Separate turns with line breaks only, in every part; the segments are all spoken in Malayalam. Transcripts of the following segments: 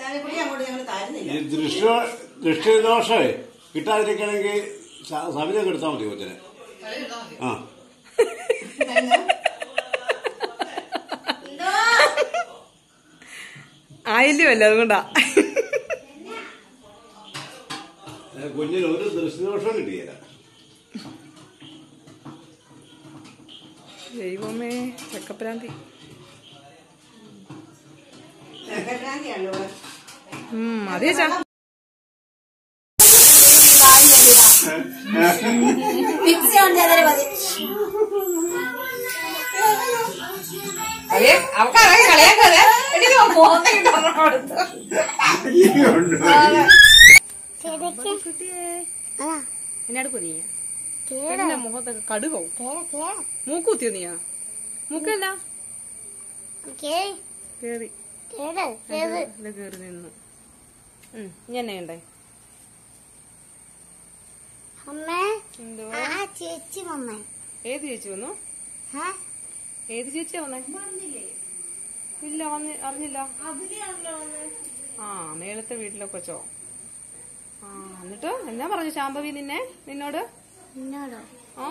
ചായപ്പൊടി അങ്ങോട്ട് ഞങ്ങൾ തരുന്നില്ല
ഈ ദൃഷ്ടി ദൃഷ്ടിദോഷേ കിട്ടാതിരിക്കണമെങ്കിൽ സവിത എടുത്താൽ മതി കൊച്ചിനെ ആ
എന്തോ
ആയില്യമല്ല അതുകൊണ്ടാ
ഏ, കുഞ്ഞിന് ഒരു ദൃഷ്ടിദോഷം കിട്ടിയില്ല
ദൈവമേ ചക്കപ്രാന്തി
ചക്കരാന്തിയാണല്ലോ ഇവിടെ.
ഉം അതേ ചാ
മിക്സി ഉണ്ട് അതിന് മതി
അതെ അവക്കറിയാം കളിയാക്കാതെ എന്നാട് നീ എന്നെ മുഖത്തൊക്കെ കടുകോ മൂക്കുത്തിയോ നീയാ മൂക്കല്ല കേറി ഇത് കേറി നിന്നു ഉം ഇനി എന്നെ ഉണ്ടേ
അമ്മേ
എന്തോ
ആ ചേച്ചി മമ്മ
ഏത് ചേച്ചി വന്നു ഏത് ചേച്ചിയാ വന്നേ ഇല്ല വന്ന് അറിഞ്ഞില്ല ആ മേളത്തെ വീട്ടിലെ കൊച്ചോ ആ എന്നിട്ട് എന്നാ പറഞ്ഞു ശാംഭവി നിന്നെ നിന്നോട്
എന്നോടോ
ആ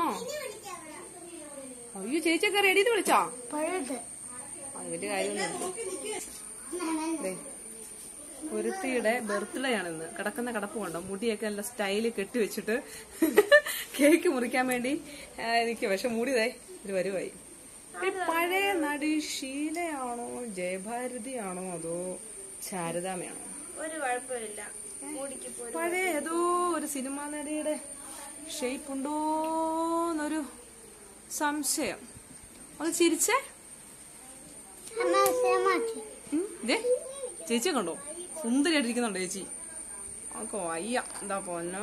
അയ്യോ ചേച്ചിയൊക്കെ റെഡിയിട്ട് വിളിച്ചാ
പഴുത്
അത് വലിയ കാര്യമൊന്നും ദേ, ഒരുത്തിയുടെ ബർത്ത്ഡേ ആണിന്ന് കിടക്കുന്ന കിടപ്പ് കൊണ്ടോ മുടിയൊക്കെ നല്ല സ്റ്റൈല് കെട്ടിവെച്ചിട്ട് കേക്ക് മുറിക്കാൻ വേണ്ടി ആ, എനിക്ക് പക്ഷെ മൂടിയതേ ഒരു വരുവായി ഈ പഴയ നടി ഷീലയാണോ ജയഭാരതിയാണോ അതോ ശാരദാമയാണോ
ഒരു കുഴപ്പമില്ല മൂടിക്ക് പോയി
പഴയ ഏതോ ഒരു സിനിമാ നടിയുടെ ഷേപ്പ് ഉണ്ടോന്നൊരു സംശയം അത് ചിരിച്ചേ
അമ്മ സേമാക്കി
ഉം, ദേ, ചേച്ചിയെ കണ്ടോ സുന്ദരിയായിട്ടിരിക്കുന്നുണ്ടോ ചേച്ചി ഒക്കെ വയ്യ എന്താ പൊന്നോ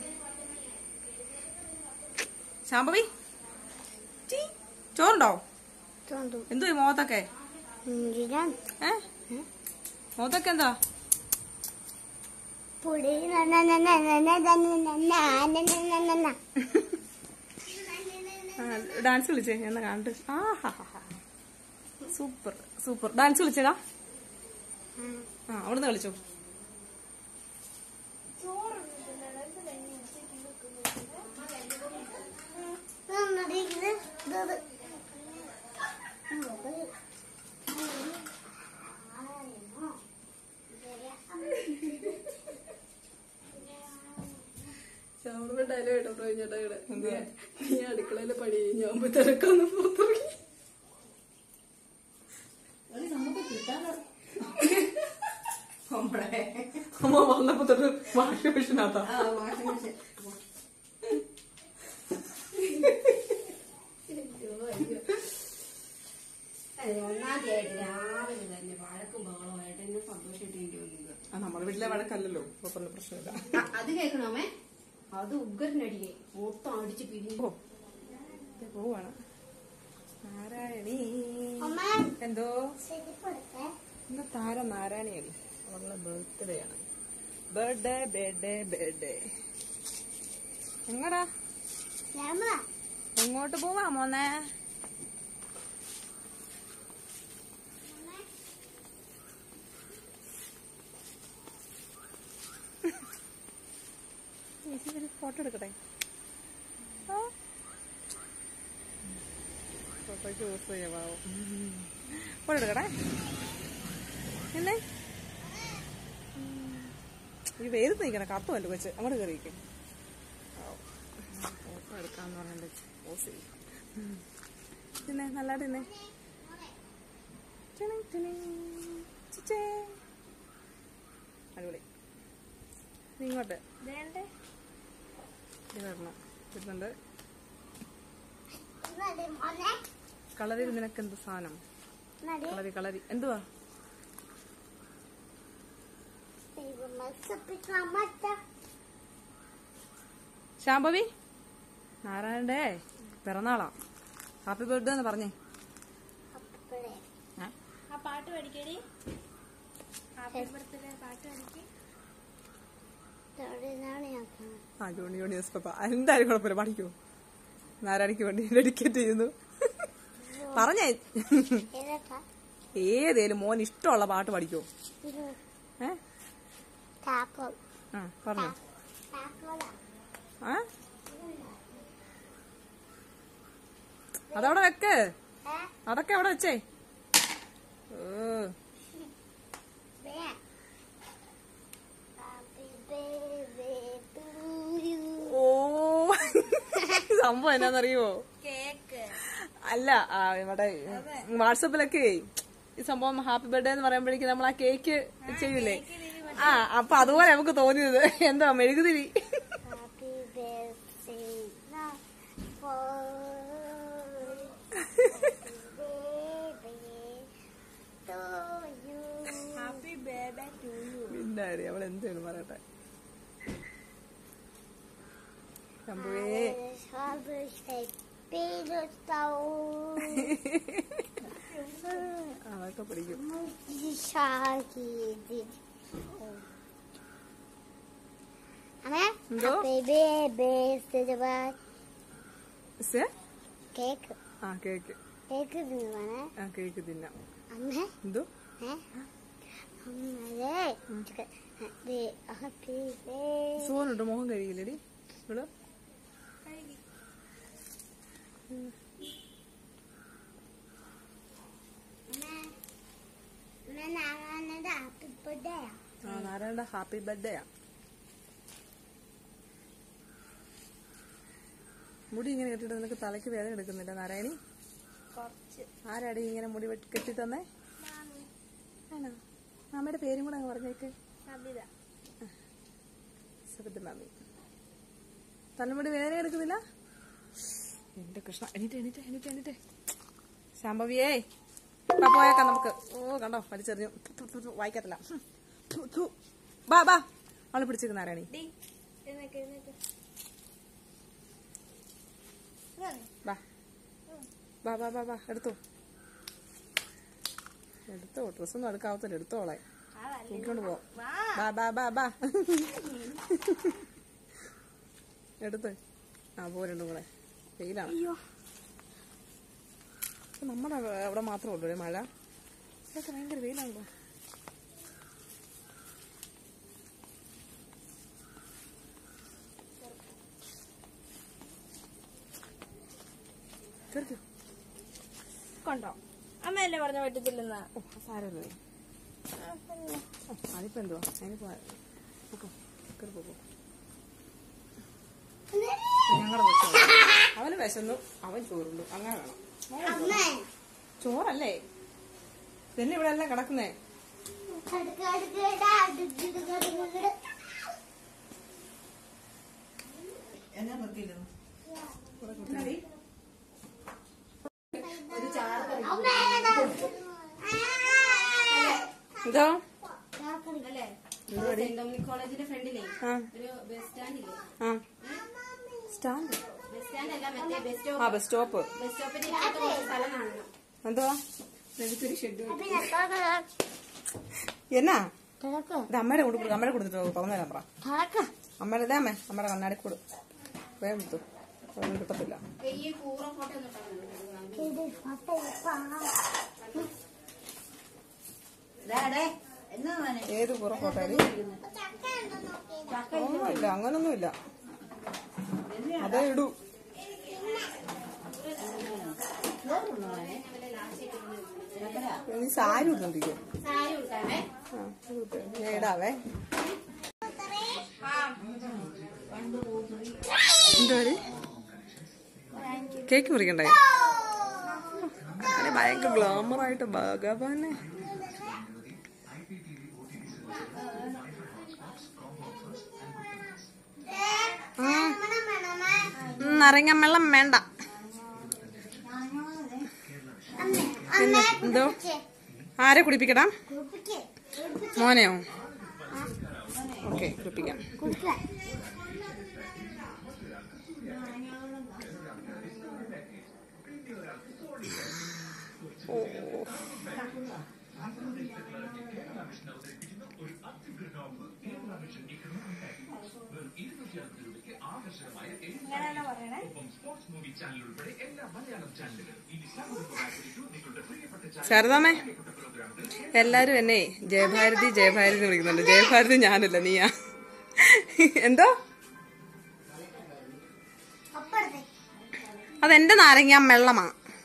ശാംഭവി ചീ, ചോറുണ്ടോ
തോന്നു
എന്തോ മോത്തൊക്കെ
ഇഞ്ചിരം
ഏ മോത്തൊക്കെ എന്താ
പൊടി
ഡാൻസ് വിളിച്ചേ എന്നാ കണ്ട് ആ ഹാ ഹാ ഹാ സൂപ്പർ സൂപ്പർ ഡാൻസ് വിളിച്ചേടാ ആ അവിടുന്ന് കളിച്ചോ
നീ അടുക്കളയിലെ പണി ഞാൻ തിരക്കാന്ന് പുറത്തിറങ്ങി
അമ്മ വന്നപ്പോ തൊട്ട് വാഷിംഗ് മെഷീനകത്താ
ഒന്നാം തീയതി രാവിലെ തന്നെ വഴക്കും ബഹളമായിട്ട് എന്നെ സന്തോഷമായിട്ട് എനിക്ക് വന്നത്
ആ നമ്മുടെ വീട്ടിലെ വഴക്കല്ലല്ലോ ഇപ്പൊ പറഞ്ഞ പ്രശ്നമില്ല
അത് കേൾക്കണമേ അത് ഉഗ്രനടിയെ മൊത്തം അടിച്ച് പിരിഞ്ഞു
ഓ ഇത് പോവാണ് നാരായണി
അമ്മ
എന്തോ
ശരി കൊടുത്തേ
ഇന്ന് താര നാരായണിയല്ലേ അവളുടെ ബർത്ത്ഡേ ആണ് ബർത്ത്ഡേ ബർത്ത്ഡേ ബർത്ത്ഡേ എങ്ങടാ
ഞാൻ
എങ്ങോട്ട് പോവാ മോനെ ഫോട്ടോ എടുക്കട്ടെ ആ. ഫോട്ടോയ്ക്ക് യൂസ് ചെയ്യാവോ ഫോട്ടോ എടുക്കട്ടെ എന്നെ ഈ വേര് നിൽക്കണം കത്തുമല്ലോ കൊച്ച് അങ്ങോട്ട് കയറിയിരിക്കും ഫോട്ടോ എടുക്കാന്ന് പറഞ്ഞിട്ട് പോസ് ചെയ്യും ഉം. പിന്നെ നല്ലതായിട്ട് തന്നെ ടിണിങ് ടിണിങ്. ചിച്ചേ. അടിപൊളി നീ ഇങ്ങോട്ട്
വേണ്ടേ
ഇത് വരണം വരുന്നുണ്ട്
നടി മോനെ
കളറിൽ നിനക്ക് എന്ത് സാധനം
നടി
കളരി കളരി എന്തുവാ
ദൈവം മത്സപ്പിക്കാൻ മറ്റ
ശാംഭവി നാരായണന്റെ പിറന്നാളാ ഹാപ്പി ബർത്ത്ഡേ എന്ന് പറഞ്ഞേ
അപ്പഴേ
ഏ?
ആ പാട്ട് പഠിക്കടി ഹാപ്പി ബർത്ത്ഡേ പാട്ട് പഠിക്ക് എവിടെയാണ് ഞാൻ കാണുന്നത്
ആ ജോണി ജോണി എസ് പപ്പ എന്തായാലും കുഴപ്പമില്ല പഠിക്കൂ നാരായണിക്ക് വേണ്ടി ഡെഡിക്കേറ്റ് ചെയ്യുന്നു പറഞ്ഞേ
ഏതാ
ഏതേലും മോൻ ഇഷ്ടമുള്ള പാട്ട് പഠിക്കോ
ഇത്
ഏ
താക്കോൽ
ആ പറഞ്ഞു
താക്കോലാ
ആ അതവിടെ വെക്ക്
ഏ
അതൊക്കെ അവിടെ വെച്ചേ ഓ
വേ ഹാപ്പി ബർത്ത്ഡേ ടു യു
ഓ സംഭവം എന്നാന്നറിയോ
കേക്ക്
അല്ല ആ, ഇവിടെ വാട്സപ്പിലൊക്കെ ഈ സംഭവം ഹാപ്പി ബർത്ത്ഡേ എന്ന് പറയുമ്പോഴേക്കും നമ്മൾ ആ കേക്ക് ചെയ്യൂലേ ആ അപ്പൊ അതുപോലെ നമുക്ക് തോന്നിയത് എന്താ മെഴുകുതിരി
happy birthday for to you happy birthday to you
പിന്നെ അവൾ എന്താണ് പറയട്ടെ ശംഭുവേ അതൊക്കെ പിടിക്കും എന്തോ? സേ?
കേക്ക്
ആ കേക്ക്
കേക്ക് തിന്നുവാണേ
ആ കേക്ക് തിന്നാം
അമ്മ
എന്തോ
ഏ അമ്മേ ഹാപ്പി ബേ
സോനുണ്ട് മോഹം കഴിയില്ലടി ഇവള്
നാരായണന്റെ ഹാപ്പി ബർത്ത്ഡേ
ആ നാരായണ ഹാപ്പി ബർത്ത്ഡേ ആ മുടി ഇങ്ങനെ കെട്ടിട്ട് നിനക്ക് തലയ്ക്ക് വേദന എടുക്കുന്നില്ല നാരായണി
കുറച്ച്
ആരാടി ഇങ്ങനെ മുടി വെട്ടി- കെട്ടി തന്നേ ആണോ മാമയുടെ പേരും കൂടെ അങ്ങ് പറഞ്ഞേക്ക്
സബിത
സബിത മാമി തലമുടി വേദന എടുക്കുന്നില്ല എന്റെ കൃഷ്ണ എണീറ്റ് എണീറ്റ് എണീറ്റ് എണീറ്റ് ശാംഭവിയേ വാ, പോയേക്കാം നമുക്ക് ഓ കണ്ടോ വലിച്ചെറിഞ്ഞു ഥു, ഥു, ഥു, വായിക്കത്തില്ല ഹും. ഥു, ഥു. ബാ ബാ അവളെ പിടിച്ചേക്കുന്ന ആരാണി
ഡി എഴുന്നേക്ക് എഴുന്നേക്ക്
ബാ ബാ ബാ ബാ ബാ എടുത്തോ എടുത്തോ ഡ്രസ്സൊന്നും എടുക്കാവത്തില്ല എടുത്തോളെ തൂക്കിക്കൊണ്ട് പോവാം ബാ ബാ ബാ ബാ എടുത്ത് ആ പോരുണ്ട് കൂടെ വെയിലാണ് ഇപ്പൊ നമ്മുടെ അവിടെ മാത്രമേ ഉള്ളൂ മഴ ഇതൊക്കെ ഭയങ്കര വെയിലാണല്ലോ കേറിക്കോ
കൊണ്ടോ അമ്മയല്ലേ പറഞ്ഞ പറ്റത്തില്ലെന്നാ
ഓ സാരമില്ലേ ഓ അതിപ്പോ എന്തുവാ അതിന് പോ പൊക്കോ കേറി പോകോ ഞങ്ങളുടെ അവന് വിശന്നു അവൻ ചോറുള്ളൂ അങ്ങനെ വേണം
അമ്മേ
ചോറല്ലേ പിന്നെ ഇവിടെ എല്ലാം കിടക്കുന്നേ എന്തോ
അല്ലേ സെന്റ് ഡൊമിനിക് കോളേജിന്റെ ഫ്രണ്ടിലേ
ആ
ഒരു ബസ് സ്റ്റാൻഡില്ലേ
ആ സ്റ്റാൻഡ്
ബസ് സ്റ്റാൻഡ് അല്ല മറ്റേ ബസ്
ആ
സ്റ്റോപ്പ്
ബസ് സ്റ്റോപ്പ്
ബസ് സ്റ്റോപ്പിന്റെ ഇപ്പുറത്ത് കുറച്ച് സ്ഥലം കാണണം
എന്തുവാ
എനിക്കൊരു ഷെഡ്
എന്നാ ഇത് അമ്മയുടെ കൂടെ കൊടുക്കും അമ്മയുടെ കൊടുത്തിട്ട് തുറന്നു തരാൻ പറ അമ്മയുടെ ഇതേ അമ്മേ അമ്മയുടെ കണ്ണാടി കൂട് വേഗം എടുത്തു അതൊന്നും കിട്ടത്തില്ല
ഈ കൂറ ഫോട്ടോ ഒന്ന് ഇട്ടാൽ
ഏത് കുറ ഫോട്ടോയില് ഒന്നുമില്ല അങ്ങനൊന്നുമില്ല അതേ ഇടൂ നീ സാരി ഇടുന്നുണ്ടിരിക്കോ
സാരി കൊടുക്കാമേ
ആ ഇത് ഇട്ട്. ഞാൻ ഇടാവേ എന്തോര് കേക്ക് മുറിക്കണ്ടേ അതെ ഭയങ്കര ഗ്ലാമർ ആയിട്ട് ഭഗവാനെ നിറങ്ങാൻ വെള്ളം വേണ്ട പിന്നെ എന്തോ ആരെ കുടിപ്പിക്കടാ മോനെയോ ഓക്കെ കുടിപ്പിക്കാം ഓ ശാരദാമേ എല്ലാരും എന്നെ ജയഭാരതി ജയഭാരതി എന്ന് വിളിക്കുന്നുണ്ട് ജയഭാരതി ഞാനല്ല നീയാ എന്തോ അതെന്റെ നാരങ്ങ വെള്ളമാ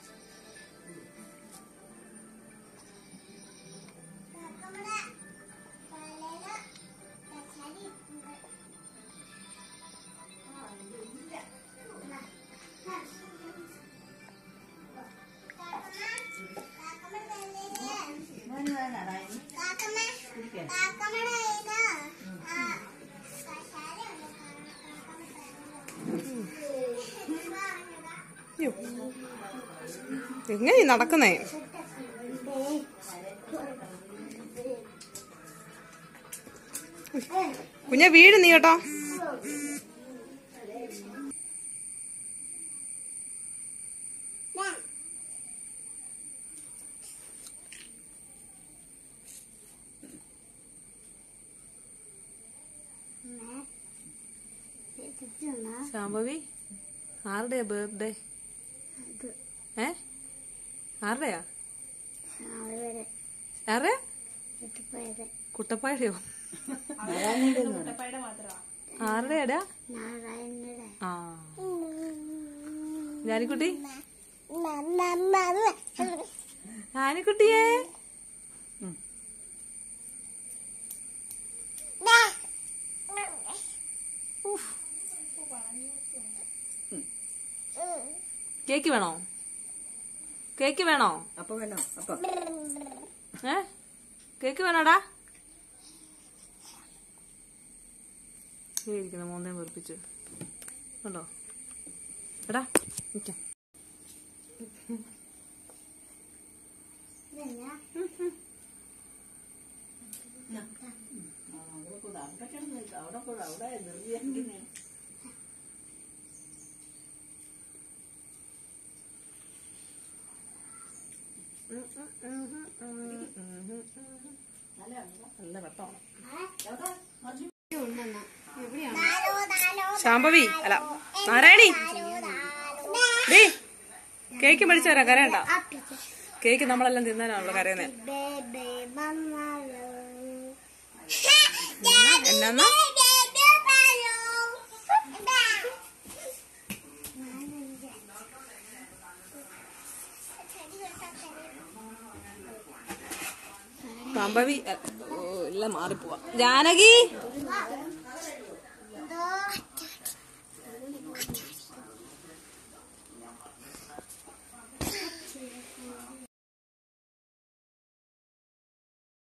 അയ്യോ. എങ്ങനെ ഈ നടക്കുന്നേ കുഞ്ഞെ വീട് നീ കേട്ടോ ശാംഭവി ആരുടെയാ ബർത്ത്ഡേ ഏ ആരുടെയാ ആരുടെ കുട്ടപ്പായുടെയോ ആരുടെയാടാ ആ ജാനിക്കുട്ടി ജാനിക്കുട്ടിയേ കേക്ക് വേണോ കേക്ക് വേണോ
അപ്പൊ വേണോ അപ്പൊ
ഏ കേക്ക് വേണോടാ ഇരിക്കുന്ന മോന്തയും വെറുപ്പിച്ച് ഉണ്ടോ എടാ നിക്കാം
അവിടെ കൂടെ അവിടെ നിർത്തിയെങ്കിനെ
നല്ല വെട്ടമാണ് ശാംഭവി അല്ല നാരായണി ഡേ കേക്ക് മേടിച്ചു തരാം കരയണ്ട കേക്ക് നമ്മളെല്ലാം തിന്നാനാണല്ലോ കരയുന്നേ എന്നാന്ന് ശാംഭവി അ, ഓ, എല്ലാം മാറിപ്പോവാ ജാനകി